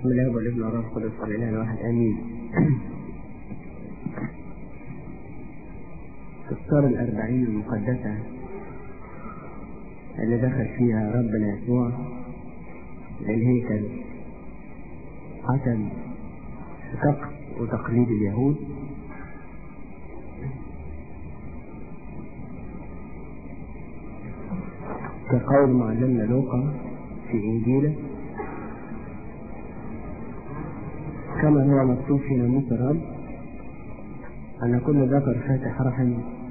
بسم الله والابن والروح القدس والاله الواحد امين تذكار الأربعين المقدسة اللي دخل فيها ربنا يسوع للهيكل حسب طقس وتقليد اليهود كقول معلمنا لوقا في إنجيله كما هو مكتوب في ناموس الرب أن كل ذكر فاتح رحم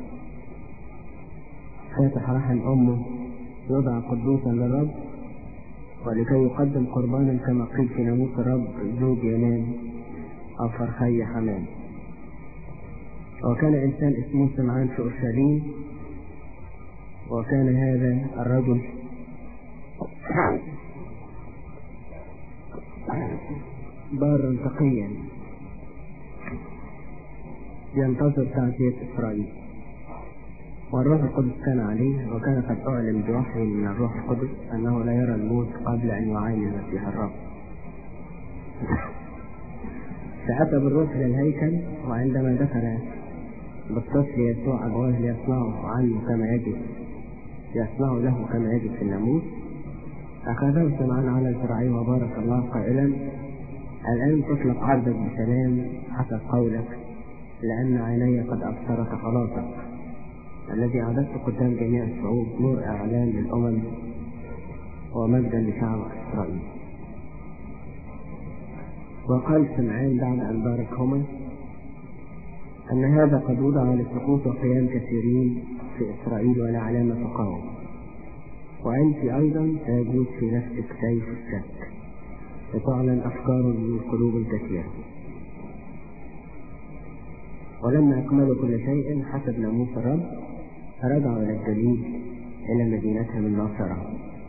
فاتح رحم أمه يوضع قدوسا للرب ولكي يقدم قربانا كما قيل في ناموس الرب زوج ينام أو فرخي حمام وكان إنسان اسمه سمعان في أورشليم وكان هذا الرجل بارا تقيا ينتظر تعزية إسرائيل والروح القدس كان عليه وكان قد أعلم بوحي من الروح القدس أنه لا يرى الموت قبل أن يعاين المسيح الرب فأتى بالروح إلى الهيكل وعندما دخل بالطفل يسوع أبواه ليصنعوا عنه كما يجب يصنعوا له كما يجب في الناموس أخذه سمعان على ذراعيه وبارك الله قائلا الآن تطلق عبدك بسلام حسب قولك لأن عيني قد أبصرت خلاصك الذي أعددت قدام جميع الشعوب نور إعلان للأمم ومجدا لشعب إسرائيل وقال سمعان بعد أن باركهما أن هذا قد وضع لسقوط وقيام كثيرين في إسرائيل ولا علامة تقاوم وأنت أيضا سيجوز في نفسك سيف الشك لتعلن أفكار من القلوب الكثيرة ولما أكملوا كل شيء حسب ناموس الرب رجعوا إلى الجليل إلى مدينتهم الناصرة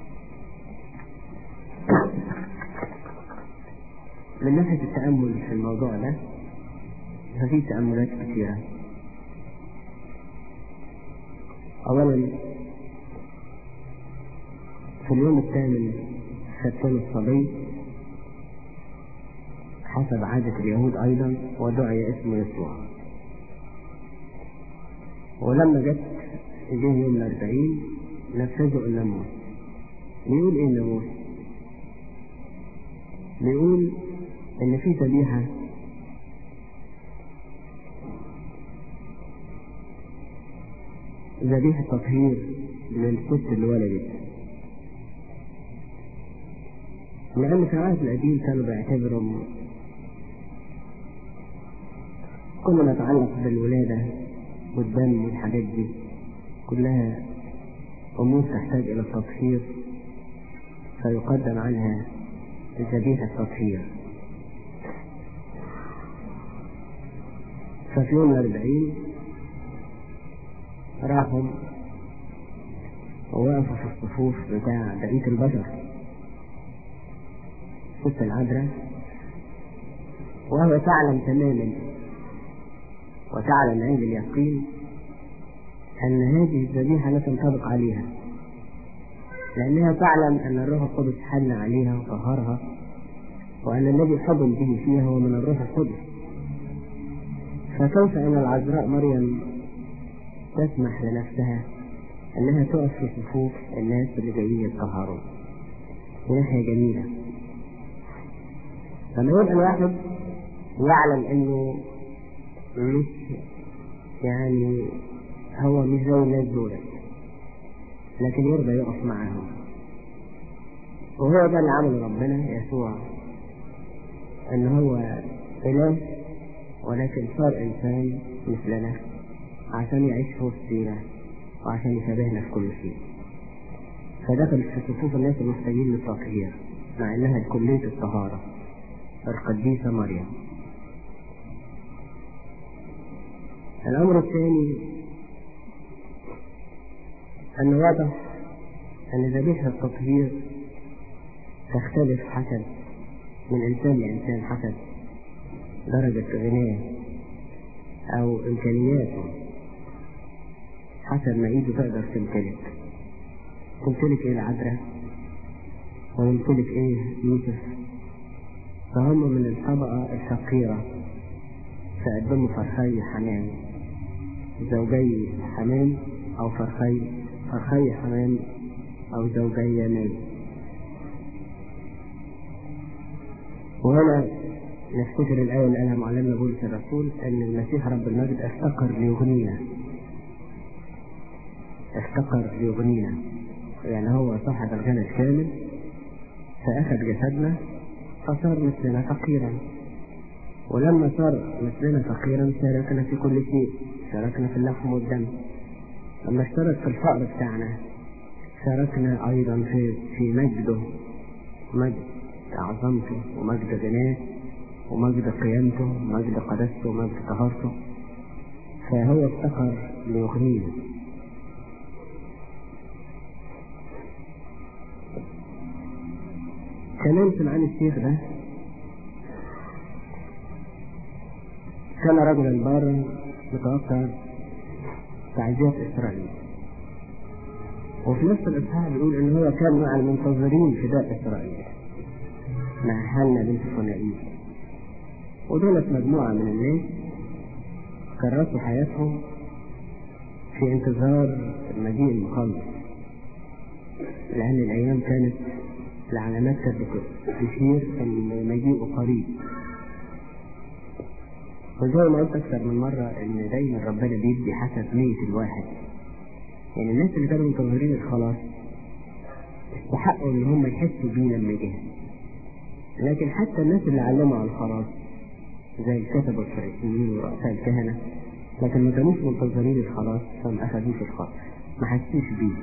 من ناحية التأمل في الموضوع ده ففي تأملات كثيرة أولا في اليوم الثامن ختان الصبي حسب عادة اليهود أيضا ودعي اسمه يسوع ولما جت جه يوم الأربعين نفذوا الناموس بيقول إيه الناموس؟ بيقول إن في ذبيحة ذبيحة تطهير للست اللي ولدت لأن في العهد القديم كانوا بيعتبروا كل ما يتعلق بالولادة والدم والحاجات دي كلها أمور تحتاج إلى التطهير فيقدم عنها ذبيحة التطهير ففي يوم الأربعين راحوا ووقفوا في الصفوف بتاع بقية البشر ست العذراء وهو تعلم تماما وتعلم عند اليقين أن هذه الذبيحة لا تنطبق عليها لأنها تعلم أن الروح القدس حل عليها وطهرها وأن الذي حضن به فيها هو من الروح القدس فكيف أن العذراء مريم تسمح لنفسها أنها تقف في صفوف الناس اللي جايين يتطهروا دي ناحية جميلة لما يبقى الواحد يعلم أنه مش يعني هو مش زي الناس دولت لكن يرضى يقف معهم وهو ده اللي عمله ربنا يسوع ان هو اله ولكن صار انسان مثلنا عشان يعيش في وسطينا وعشان يشابهنا في كل شيء فدخل في صفوف الناس المحتاجين للتطهير مع انها كلية الطهارة القديسة مريم الأمر الثاني أن واضح أن ذبيحة التطهير تختلف حسب من إنسان لإنسان حسب درجة غناه أو إمكانياته حسب ما إيده تقدر تمتلك تمتلك إيه العذراء ويمتلك إيه يوسف فهم من الطبقة الفقيرة فقدموا فرخي حمام زوجي حمام أو فرخي فرخي حمام أو زوجي يمام وهنا نفتكر الآية اللي قالها معلمنا بولس الرسول أن المسيح رب المجد افتقر ليغنينا افتقر ليغنينا يعني هو صاحب الغنى الكامل فأخذ جسدنا فصار مثلنا فقيرا ولما صار مثلنا فقيرا شاركنا في كل شيء شاركنا في اللحم والدم لما اشترك في الفقر بتاعنا شاركنا أيضا في في مجده مجد عظمته ومجد غناه ومجد قيامته ومجد قدسته ومجد طهارته فهو افتقر ليغنينا كمان سمعان الشيخ ده كان رجلا بارا متوقع تعزية إسرائيل وفي نفس الإصحاح بيقول إن هو كان مع المنتظرين فداء إسرائيل مع حنا بنت فنائيل ودولت مجموعة من الناس كرسوا حياتهم في انتظار المجيء المخلص لأن الأيام كانت العلامات كانت تشير ان مجيئه قريب وزي ما قلت اكثر من مرة ان دايما ربنا بيدي حسب نية الواحد يعني الناس اللي كانوا منتظرين الخلاص استحقوا ان هم يحسوا بيه لما جه لكن حتى الناس اللي علموا على الخلاص زي الكتب والفريسيين ورؤساء الكهنة لكن ما كانوش منتظرين الخلاص فما اخذوش الخلاص ما حسوش بيه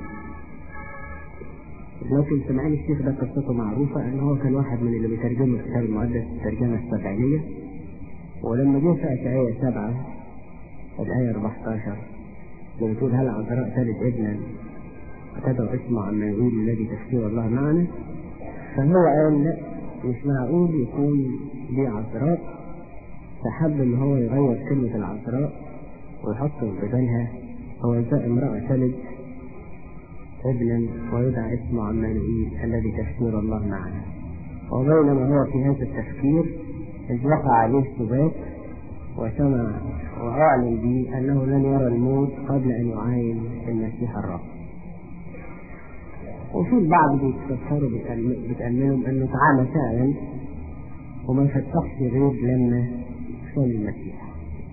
لكن سمعان الشيخ ده قصته معروفة ان هو كان واحد من اللي بيترجموا الكتاب المقدس الترجمة السبعينية ولما جه في آية سبعة الآية 14 اللي بتقول هل عذراء تلد ابنا وتدعو اسمه عمانويل الذي تفسير الله معنا فهو قال لا مش معقول يكون دي عذراء فحب ان هو يغير كلمة العذراء ويحط بدلها هو ازاي امرأة تلد ابنا ويدعى اسمه عمانوئيل الذي تفسير الله معنا وبينما هو في هذا التفكير إذ وقع عليه سبات وسمع وأعلن به أنه لن يرى الموت قبل أن يعاين المسيح الرب وفي البعض بيتفسروا بتأملهم أنه تعالى فعلا وما فتحش غير لما كان المسيح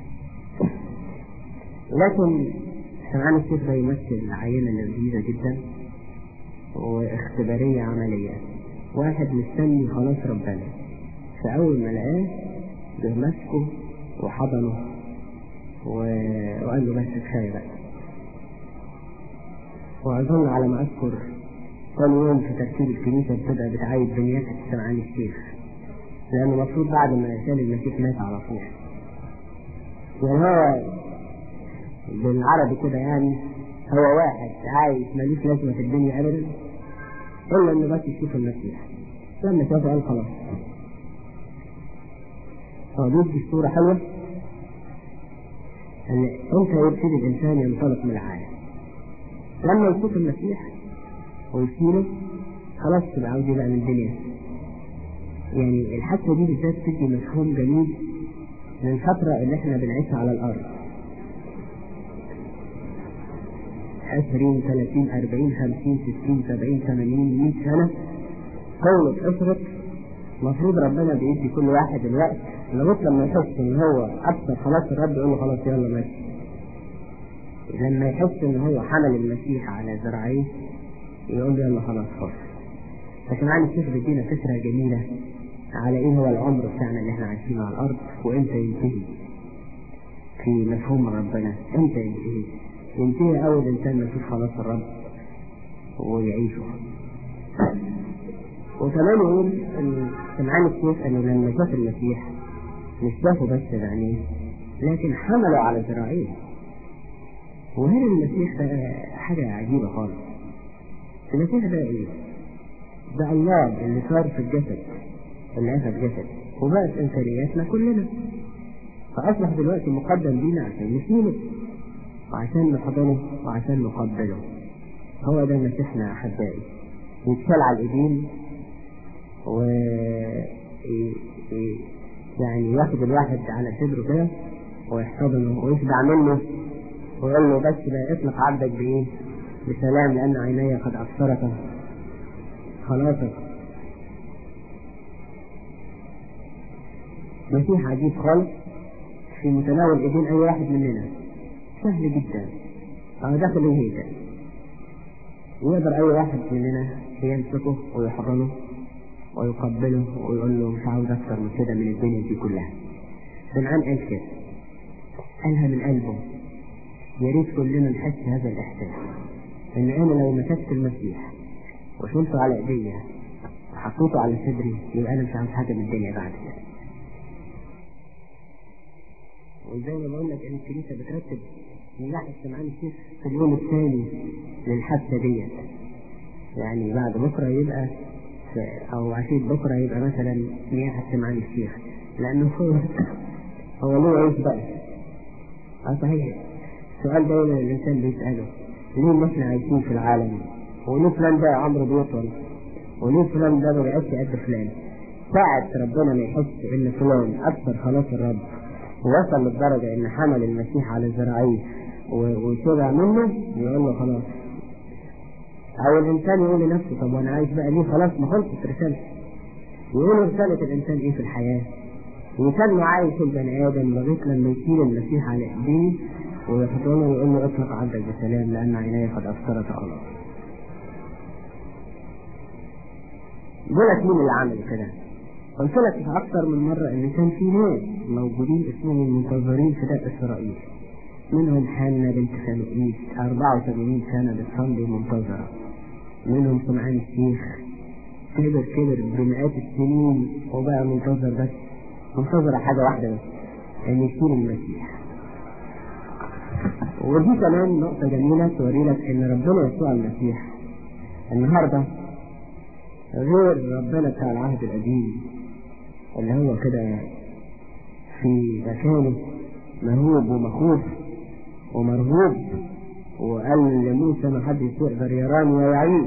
لكن سمعان الشيخ ده يمثل عينة لذيذة جدا واختبارية عملية واحد مستني خلاص ربنا فأول ما لقاه جه ماسكه وحضنه و... وقال له بس كفاية بقى وأظن على ما أذكر كل يوم في ترتيب الكنيسة بتبقى بتعايد بنيتها سمعان الشيخ لأنه المفروض بعد ما كان المسيح مات على طول يعني هو بالعربي كده يعني هو واحد عايش ملوش لازمة في الدنيا أبدا إلا إنه بس يشوف المسيح لما شافه قال خلاص هو بيدي صورة حلوة أن أنت يبتدي الإنسان ينطلق من العالم لما يشوف المسيح ويشيله خلاص تبقى عاوز يبقى من الدنيا يعني الحادثة دي بالذات تدي مفهوم جميل للفترة اللي احنا بنعيشها على الأرض عشرين ثلاثين أربعين خمسين ستين سبعين ثمانين مئة سنة قولة أسرة المفروض ربنا بيدي كل واحد الوقت لغاية لما يحس إن هو أبصر خلاص الرب يقول له خلاص يلا ماشي لما يحس إن هو حمل المسيح على ذراعيه يقول له يلا خلاص خلاص لكن عن الشيخ بيدينا فكرة جميلة على إيه هو العمر بتاعنا اللي إحنا عايشينه على الأرض وإمتى ينتهي في مفهوم ربنا إمتى ينتهي ينتهي أول إنسان ما يشوف خلاص الرب ويعيشه وكمان يقول إن سمعان الشيخ إنه لما شاف المسيح مش شافه بس بعينيه لكن حمله على ذراعيه وهنا المسيح ده حاجة عجيبة خالص المسيح ده إيه؟ ده الله اللي صار في الجسد اللي أخذ جسد وبقت إمكانياتنا كلنا فأصبح دلوقتي مقدم لينا عشان نشيله وعشان نحضنه وعشان نقبله هو ده مسيحنا يا أحبائي يتشال على الإيدين يعني ياخد الواحد على صدره كده ويحتضنه ويشبع منه ويقول له بس لا اطلق عبدك بايه؟ بسلام لان عيني قد ابصرك خلاصك مسيح عجيب خالص في متناول ايدين اي واحد مننا سهل جدا هو داخل الهيكل ويقدر اي واحد مننا يمسكه ويحضنه ويقبله ويقول له مش عاوز اكتر من كده من الدنيا دي كلها سمعان قال كده قالها من قلبه يا ريت كلنا نحس هذا الاحساس ان انا لو مسكت المسيح وشلته على ايديا وحطيته على صدري يبقى انا مش عاوز حاجه من الدنيا بعد كده وزي ما بقول لك ان الكنيسه بترتب من ناحيه سمعان الشيخ في اليوم الثاني للحادثه ديت يعني بعد بكره يبقى او عشية بكره يبقى مثلا نياحة سمعان الشيخ لانه هو هو ليه عيش بقى اه صحيح السؤال دايما الانسان بيساله ليه ان احنا عايشين في العالم وليه فلان ده عمره بيطول وليه فلان ده ما بقاش قد فلان ساعة ربنا ما يحس ان فلان اكثر خلاص الرب ووصل للدرجة ان حمل المسيح على ذراعيه وشبع منه يقول له خلاص او الانسان يقول لنفسه طب وانا عايش بقى ليه خلاص ما خلصت رسالتي يقول رسالة الانسان ايه في الحياة وكان عايش البني ادم لغاية لما يشيل المسيح على ايديه ويحضنه ويقول له اطلق عبدك بسلام لان عيني قد ابصرت خلاص دولت مين اللي عمل كده؟ قلت لك في اكثر من مرة ان كان في ناس موجودين اسمهم منتظرين فداء اسرائيل منهم حنة بنت خنوئيل 84 سنة بتصلي منتظرة منهم سمعان الشيخ كبر كبر بمئات السنين وبقى منتظر بس منتظرة حاجة واحدة بس ان يشيل المسيح ودي كمان نقطة جميلة توري لك ان ربنا يسوع المسيح النهارده غير ربنا بتاع العهد القديم اللي هو كده في مكانه مهوب ومخوف ومرهوب وقال لموسى ما حدش يقدر يراني ويعيش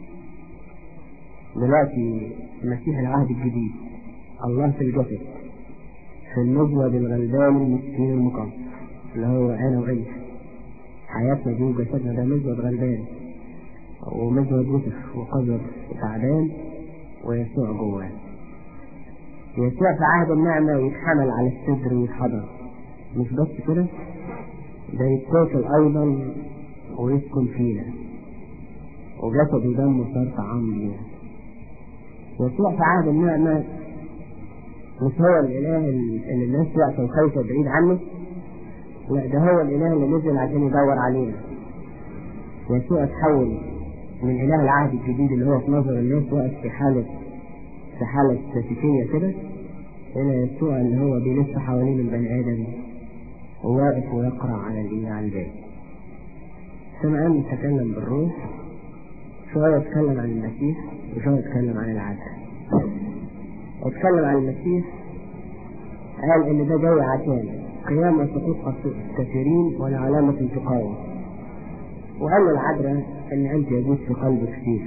دلوقتي مسيح العهد الجديد الله في الجسد في المزود الغلبان المسكين المقام اللي هو انا وانت حياتنا دي وجسدنا ده مزود غلبان ومزود وسخ وقذر وتعبان ويسوع جواه يسوع في عهد النعمة يتحمل على الصدر ويتحضر مش بس كده ده يتاكل أيضا ويسكن فينا وجسد ودمه صار طعام لينا يسوع في عهد النعمة مش هو الإله اللي الناس وقت خايفة بعيد عنه لا ده هو الإله اللي نزل عشان يدور علينا يسوع تحول من إله العهد الجديد اللي هو في نظر الناس واقف في حالة في حالة استاتيكية كده إلى يسوع اللي هو بيلف حوالين البني آدم وواقف ويقرأ على الإيه على الباب سمعان يتكلم بالروح شوية يتكلم عن المسيح وشوية يتكلم عن العدل اتكلم عن المسيح قال إن ده جاي عشان قيام وسقوط كثيرين ولعلامة تقاوم وقال للعذراء ان انت يجوز في قلبك كتير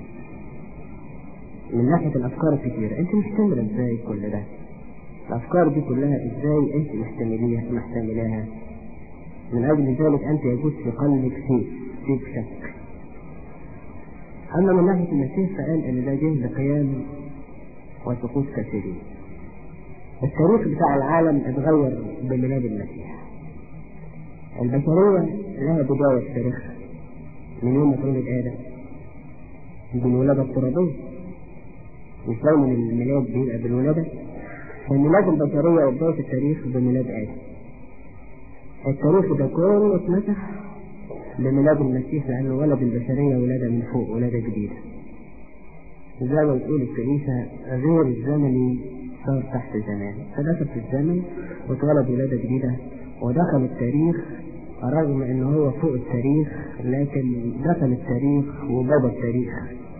من ناحية الافكار الكتيرة انت محتملة ازاي كل ده الافكار دي كلها ازاي انت محتمليها محتملاها من اجل ذلك انت يجوز في قلبك سيف سيف شك اما من ناحية المسيح فقال ان ده جه لقيام وسقوط كثيرين التاريخ بتاع العالم اتغير بميلاد المسيح البشرية لها بداية في تاريخها من يوم ما اتولد آدم بالولادة الترابية مش دايما الميلاد بيبقى بالولادة فميلاد البشرية وبداية التاريخ بميلاد آدم التاريخ ده كله اتمسح بميلاد المسيح لأنه ولد البشرية ولادة من فوق ولادة جديدة زي ما بتقول الكنيسة غير الزمني صار تحت الزمان فدخل في الزمن واتولد ولادة جديدة ودخل التاريخ رغم ان هو فوق التاريخ لكن دخل التاريخ وبدا التاريخ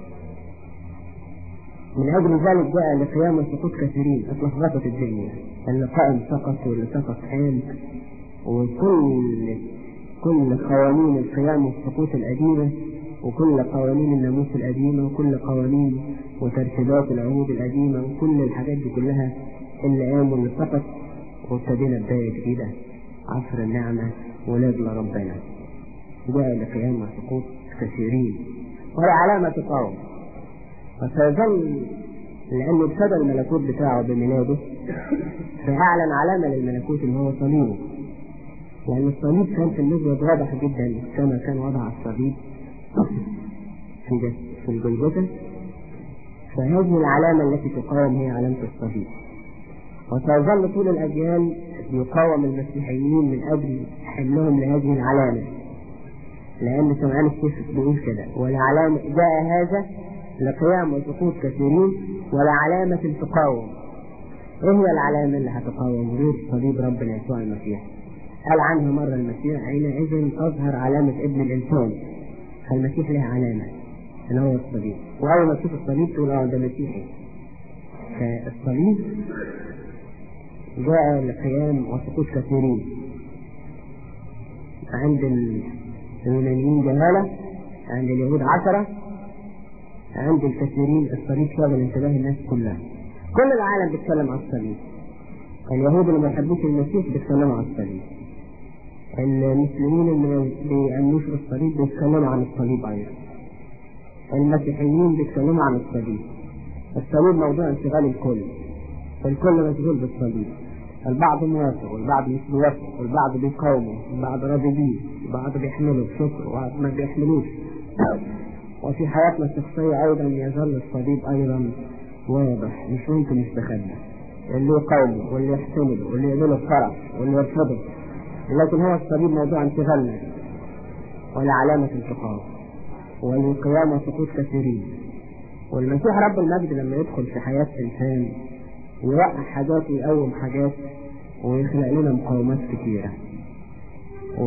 من اجل ذلك جاء لقيام وسقوط كثيرين اتلخبطت الدنيا اللي قائم سقط واللي سقط قام وكل كل قوانين القيام والسقوط القديمة وكل قوانين الناموس القديمة وكل قوانين وترتيبات العهود القديمة وكل الحاجات دي كلها اللي قام واللي سقط وابتدينا بداية جديدة عصر النعمة ولاد ربنا جاء لقيام وسقوط كثيرين ولا علامة تقاوم وسيظل لأنه ابتدى الملكوت بتاعه بميلاده فأعلن علامة للملكوت اللي هو صليبه لأن الصليب كان في المزود واضح جدا كما كان وضع الصليب في في الجلجثة فهذه العلامة التي تقاوم هي علامة الصليب وسيظل طول الأجيال يقاوم المسيحيين من أجل حملهم لهذه العلامة لأن سمعان الشيخ بيقول كده والعلامة جاء هذا لقيام وسقوط كثيرين ولعلامة تقاوم ايه هي العلامة اللي هتقاوم غير صليب ربنا يسوع المسيح قال عنها مرة المسيح حينئذ تظهر علامة ابن الإنسان فالمسيح له علامة اللي هو الصليب وأول ما تشوف الصليب تقول اه ده مسيحي فالصليب جاء لقيام وسقوط كثيرين عند اليونانيين جهالة عند اليهود عشرة عند الكثيرين الصليب شاغل انتباه الناس كلها كل العالم بيتكلم عن الصليب اليهود اللي ما يحبوش المسيح بيتكلموا عن الصليب المسلمين اللي ما بيأمنوش بالصليب بيتكلموا عن الصليب أيضا المسيحيين بيتكلموا عن الصليب الصليب موضوع انشغال الكل الكل مشغول بالصليب البعض موافق والبعض مش موافق والبعض بيقاوموا والبعض راضي بيه والبعض بيحملوا بشكر وبعض ما بيحملوش وفي حياتنا الشخصية أيضا يظل الصليب أيضا واضح مش ممكن يستخبى اللي يقاومه واللي يحتمله واللي يقبله بفرح واللي يرفضه لكن هو الصليب موضوع انشغالنا ولا علامة انتقام والقيام وسقوط كثيرين والمسيح رب المجد لما يدخل في حياة إنسان يوقع حاجات ويقوم حاجات ويخلق لنا مقاومات كثيرة و...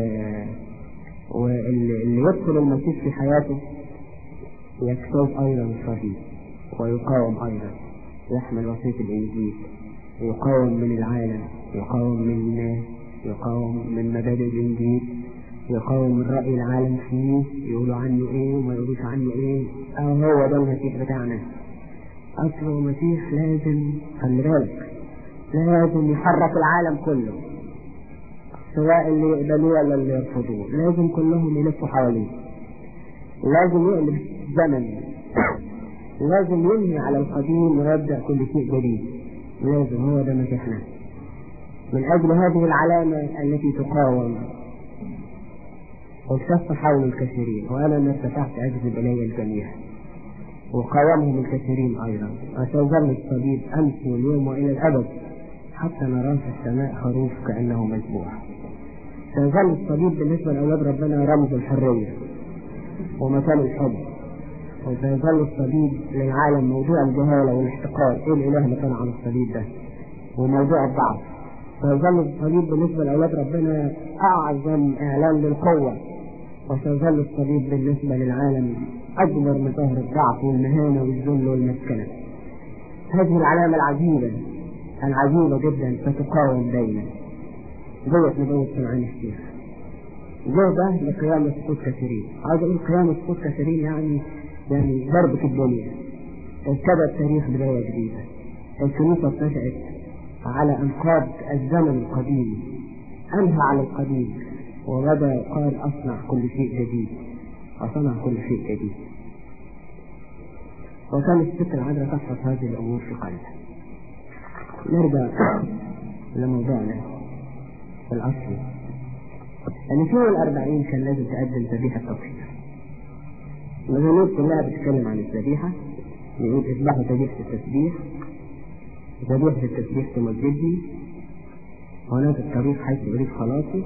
واللي يدخل المسيح في حياته يكتب أيضا الصليب ويقاوم أيضا يحمل وصية الإنجيل يقاوم من العالم يقاوم من الناس يقاوم من مبادئ الإنجيل يقاوم من رأي العالم فيه يقولوا عنه إيه وما يقولوش عنه إيه أو هو ده المسيح بتاعنا أصله مسيح لازم خلي بالك لازم يحرك العالم كله سواء اللي يقبلوه ولا اللي يرفضوه لازم كلهم يلفوا حواليه لازم يقلب الزمن لازم ينهي على القديم ويبدأ كل شيء جديد لازم هو ده مسيحنا من أجل هذه العلامة التي تقاوم والتف حول الكثيرين وأنا ما ارتفعت أجذب إلي الجميع وقاومهم الكثيرين أيضا وسيظل الصليب أمس واليوم وإلى الأبد حتى نراه في السماء خروف كأنه مذبوح سيظل الصليب بالنسبة لأولاد ربنا رمز الحرية ومثال الحب وسيظل الصليب للعالم موضوع الجهالة والاحتقار ايه الاله اللي كان على الصليب ده وموضوع الضعف سيظل الصليب بالنسبة لأولاد ربنا أعظم إعلان للقوة وسيظل الصليب بالنسبة للعالم أكبر مظاهر الضعف والمهانة والذل والمسكنة هذه العلامة العجيبة العجيبة جدا ستقاوم دائما جوة نبوة سمعان الشيخ جوه ده لقيام سقوط كثيرين عايز اقول قيام سقوط كثيرين يعني يعني ضربة الدنيا ابتدى التاريخ بداية جديدة الكنيسة اتنشأت على انقاض الزمن القديم انهى على القديم وبدا قال اصنع كل شيء جديد وصنع كل شيء جديد وكان الست العذراء تحفظ هذه الامور في قلبها نرجع لموضوعنا الأصلي أن في الأربعين كان لازم تقدم ذبيحة تضحية المزامير كلها بتتكلم عن الذبيحة يقول اذبحوا ذبيحة التسبيح ذبيحة التسبيح تمجدني هناك الطريق حيث أريد خلاصي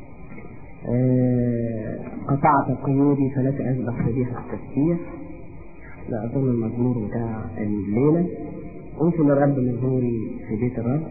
آه قطعت قيودي فلك أذبح ذبيحة التسبيح لا أظن المزمور بتاع الليلة أوصل الرب مزموري في بيت الرب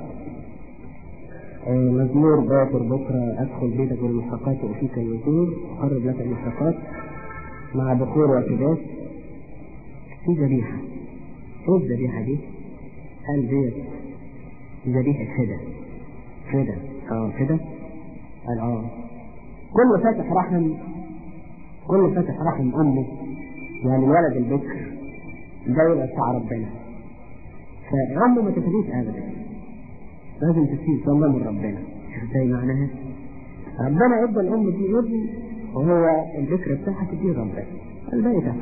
مزمور باكر بكرة أدخل بيتك بالمحرقات وأفيك النذور أقرب لك المحرقات مع بخور وكباس في ذبيحة إيه الذبيحة دي؟ قال ديت ذبيحة فدا فدا اه فدا قال اه كل فاتح رحم كل فاتح رحم أمه يعني الولد البكر ده يبقى بتاع ربنا فأمه ما تفديش أبدا لازم تسيب صلى من ربنا شوف ازاي معناها ربنا ادى الأم دي ابن وهو الذكر بتاعها تديه ربنا الباقي ده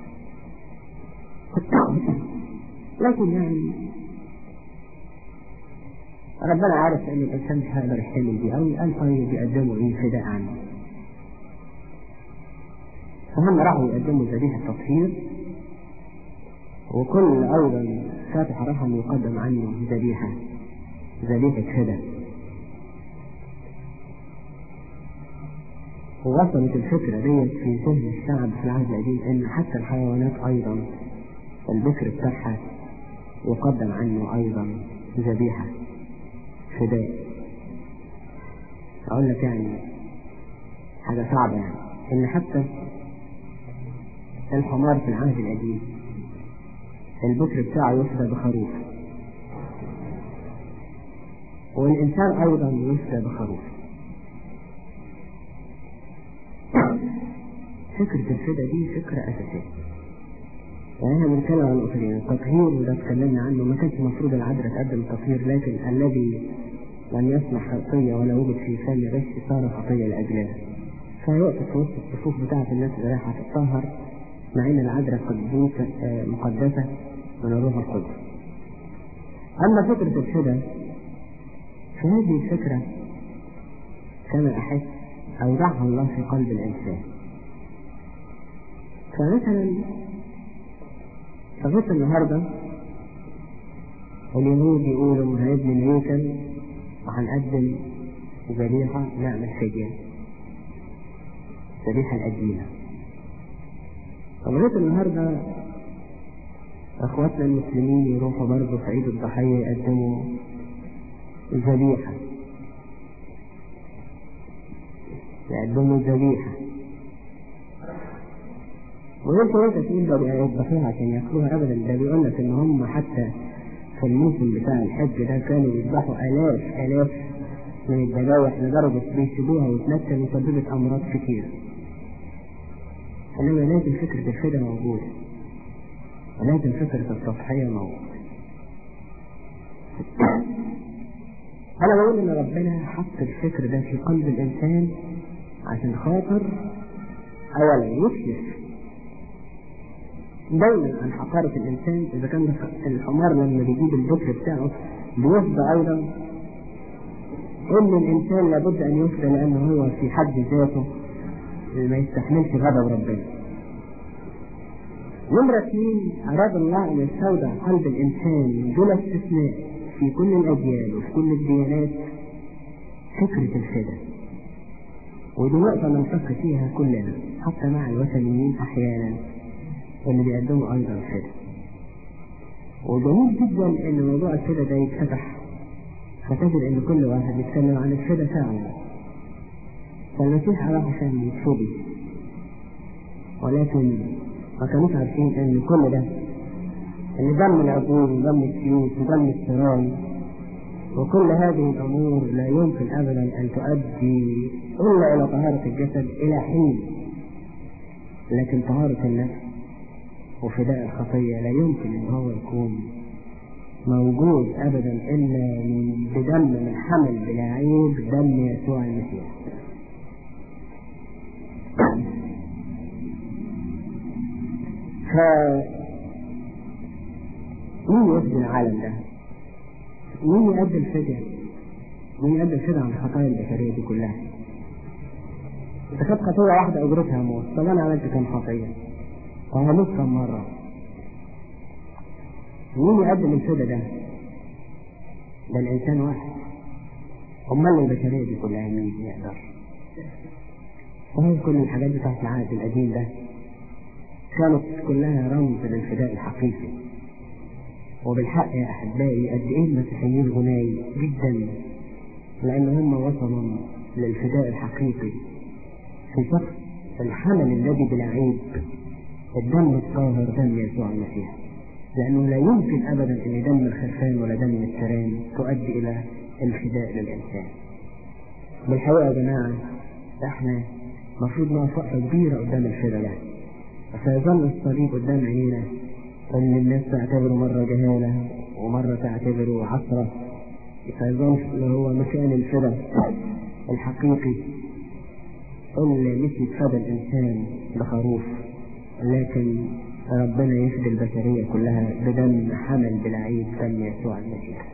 لكن يعني ربنا عارف ان الانسان مش هيقدر يحتمل دي او قال طيب يقدموا ايه فداء عنه فهم راحوا يقدموا ذبيحة تطهير وكل ايضا فاتح رحم يقدم عنه ذبيحة ذبيحة فداء ووصلت الفكرة ديت في ذهن الشعب في العهد القديم ان حتى الحيوانات ايضا البكر بتاعها يقدم عنه ايضا ذبيحة فداء اقول لك يعني حاجة صعبة يعني ان حتى الحمار في العهد القديم البكر بتاعه يفدى بخروف والإنسان أيضا يفدى بخروف فكرة الفدا دي فكرة أساسية يعني احنا بنتكلم عن الأصولين التطهير وده اتكلمنا عنه ما كانش المفروض العذراء تقدم التطهير لكن الذي لم يصنع خطية ولا وجد في فم غش صار خطية لأجلها فيقف في وسط الصفوف بتاعة الناس اللي رايحة تتطهر مع ان العذراء قدوسة مقدسة من الروح القدس اما فكرة الفدا فهذه الفكرة كما احس اودعها الله في قلب الانسان فمثلا لغاية النهاردة اليهود يقولوا هنبني الهيكل وهنقدم ذبيحة نعمل فدية الذبيحة القديمة لغاية النهاردة اخواتنا المسلمين يروحوا برضه في عيد الضحية يقدموا ذبيحة يقدموا ذبيحة وانت وانت تقول ده بيذبحوها عشان ياكلوها ابدا ده بيقول لك ان هم حتى في الموسم بتاع الحج ده كانوا يذبحوا الاف الاف من الذبايح لدرجة بيسيبوها وتنتن وسببت امراض كتير انما لازم فكرة الفدا موجودة ولازم فكرة التضحية موجودة انا بقول ان ربنا حط الفكر ده في قلب الانسان عشان خاطر اولا يكشف دايما عن حقارة الانسان اذا كان الحمار لما بيجيب الذكر بتاعه بيفضى ايضا ان الانسان لابد ان يفدى لانه هو في حد ذاته ما يستحملش غضب ربنا نمرة اثنين أراد الله أن يستودع قلب الإنسان بلا استثناء في كل الأجيال وفي كل الديانات فكرة الفدا ودي نقطة ننفق فيها كلنا حتى مع الوثنيين أحيانا اللي بيقدموا أيضا الفدا وجميل جدا إن موضوع الفدا ده يتفتح فتجد إن كل واحد يتكلم عن الفدا فعلا فالمسيح راح عشان يتفوبي ولكن ما كانوش عارفين ان كل ده ان دم العقول ودم السيوف ودم الثيران وكل هذه الامور لا يمكن ابدا ان تؤدي الا الى طهارة الجسد الى حين لكن طهارة النفس وفداء الخطية لا يمكن ان هو يكون موجود ابدا الا بدم من حمل بلا عيب دم يسوع المسيح ف مين يفدي العالم ده؟ مين يؤدي الفدية؟ مين يؤدي الفدية عن الخطايا البشرية دي كلها؟ إذا كانت خطية واحدة أجرتها موت، طب أنا عملت كم خطية؟ وهموت كم مرة؟ مين يقدم الفدية ده؟ ده الإنسان واحد أمال البشرية دي كلها مين يقدر؟ وهي كل الحاجات بتاعت العهد القديم ده كانت كلها رمز للفداء الحقيقي وبالحق يا أحبائي قد إيه المسيحيين غناي جدا لأن هم وصلوا للفداء الحقيقي في شخص الحمل الذي بلا عيب الدم الطاهر دم يسوع المسيح لأنه لا يمكن أبدا أن دم الخرفان ولا دم التران تؤدي إلى الفداء للإنسان بالحقيقة يا جماعة إحنا المفروض نقف وقفة كبيرة قدام الفدا ده فيظل الصليب قدام عينينا ان الناس تعتبره مرة جهالة ومرة تعتبره عصرة فيظن اللي هو مكان الفدا الحقيقي اللي مش يتفدى الإنسان بخروف لكن ربنا يفدي البشرية كلها بدم حمل بالعيد دم يسوع المسيح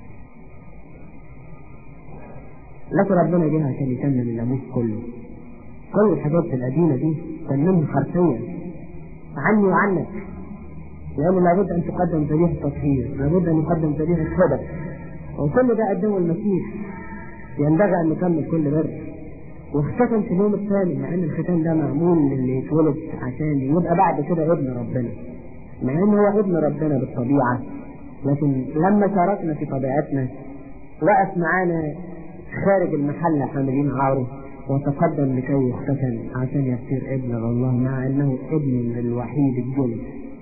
لكن ربنا جه عشان يتمم الناموس كله كل الحاجات القديمة دي تممها حرفيا عني وعنك لأنه لابد أن تقدم ذبيحة تطهير لابد أن يقدم ذبيحة خبث وكل ده قدمه المسيح ينبغي أن نكمل كل بر واختتم في اليوم الثاني مع ان الختان ده معمول للي يتولد عشان يبقى بعد كده ابن ربنا مع ان هو ابن ربنا بالطبيعة لكن لما شاركنا في طبيعتنا وقف معانا خارج المحل حاملين عاره وتقدم لكي يختتن عشان يصير ابن الله مع انه ابن الوحيد الجنس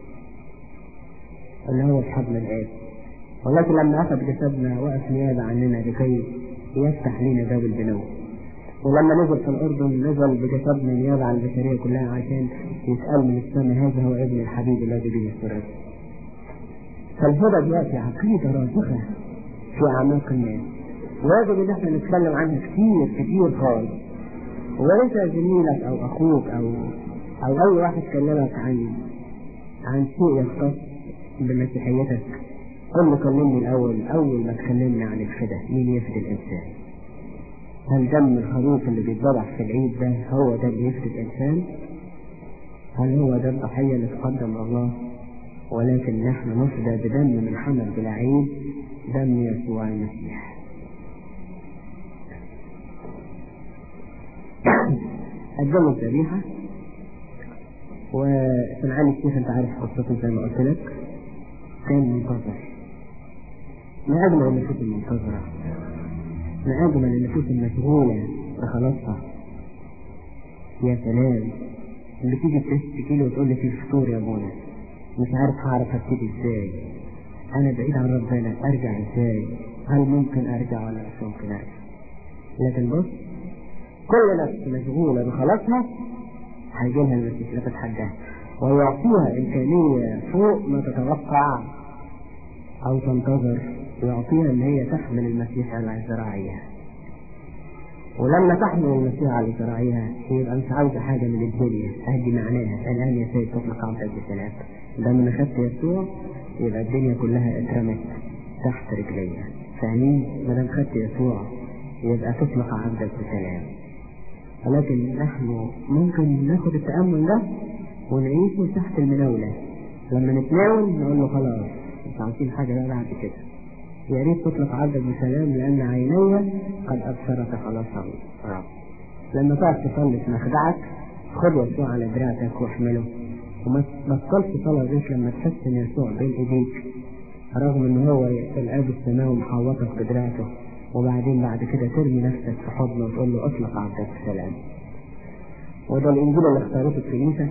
اللي هو في حضن الاب ولكن لما اخذ جسدنا وقف نيابه عننا لكي يفتح لنا باب البنوه ولما نزل في الأردن نزل بجسدنا نيابة عن البشرية كلها عشان يسأل من السماء هذا هو ابن الحبيب الذي به السرور. فالهدى دلوقتي عقيدة راسخة في أعماق الناس. واجب إن احنا نتكلم عنها كتير كتير خالص. وليس زميلك أو أخوك أو أو أي واحد كلمك عن عن شيء يختص بمسيحيتك قل له كلمني الأول أول ما تكلمني عن الفدا مين يفدي الإنسان؟ هل دم الخروف اللي بيتذبح في العيد ده هو ده اللي يفدي الإنسان؟ هل هو ده الضحية اللي تقدم الله؟ ولكن نحن نفدى بدم من حمل بلا عيد دم يسوع المسيح. قدموا الذبيحة وسمعان الشيخ انت عارف قصته زي ما قلت لك كان منتظر ما أجمل النفوس المنتظرة ما أجمل النفوس المشغولة بخلاصها يا سلام اللي تيجي تشتكي له وتقول لي في فطور يا ابونا مش عارف هعرف ابتدي ازاي انا بعيد عن ربنا ارجع ازاي هل ممكن ارجع ولا مش ممكن ارجع لكن بص كل نفس مشغولة بخلاصها هيجي لها المسيح لا تتحداها ويعطيها إمكانية فوق ما تتوقع أو تنتظر يعطيها إن هي تحمل المسيح على ذراعيها ولما تحمل المسيح على ذراعيها يبقى مش عاوزة حاجة من الدنيا هدي معناها الآن يا سيد تطلق عبدك بسلام ده من أخذت يسوع يبقى الدنيا كلها اترمت تحت رجليا فاهمين؟ ما دام خدت يسوع يبقى تطلق عبدك بسلام ولكن نحن ممكن ناخد التأمل ده ونعيشه تحت المناولة لما نتناول نقول له خلاص مش عاوزين حاجة بقى بعد كده يا ريت تطلق عبدك بسلام لأن عيني قد أبصرت خلاص رب لما تقف تصلي في مخدعك خد يسوع على دراعتك واحمله وما تبطلش صلاة غير لما تحس إن يسوع بين إيديك رغم إن هو الآب السماوي محوطك بدراعته وبعدين بعد كده ترمي نفسك في حضنه وتقول له اطلق عبدك بسلام وده الانجيل اللي اختارته الكنيسه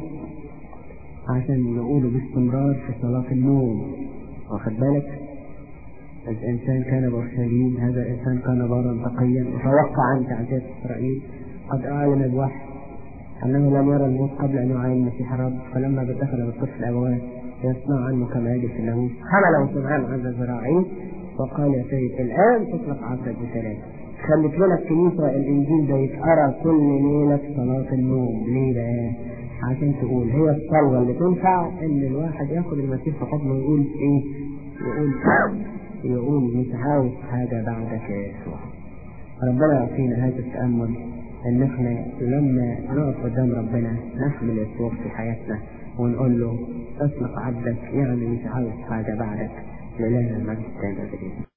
عشان نقوله باستمرار في صلاه النوم واخد بالك الانسان كان بورشليم هذا الانسان كان بارا تقيا وتوقع انت عن اسرائيل قد اعلن بوحي انه لم يرى الموت قبل ان يعاين المسيح الرب فلما دخل بالطفل ابواه يصنع عنه كما يجب في الناموس حمله سمعان عند ذراعيه وقال يا سيد الآن تطلق عبدك بسلام خلت لنا الكنيسة الإنجيل ده يتقرا كل ليلة في صلاة النوم ليه بقى؟ عشان تقول هي الصلوة اللي تنفع إن الواحد ياخد المسيح في حضنه ويقول إيه؟ يقول يقول مش عاوز حاجة بعدك يا يسوع. ربنا يعطينا هذا التأمل إن إحنا لما نقف قدام ربنا نحمل يسوع في حياتنا ونقول له اطلق عبدك يعني مش عاوز حاجة بعدك لله المجد التام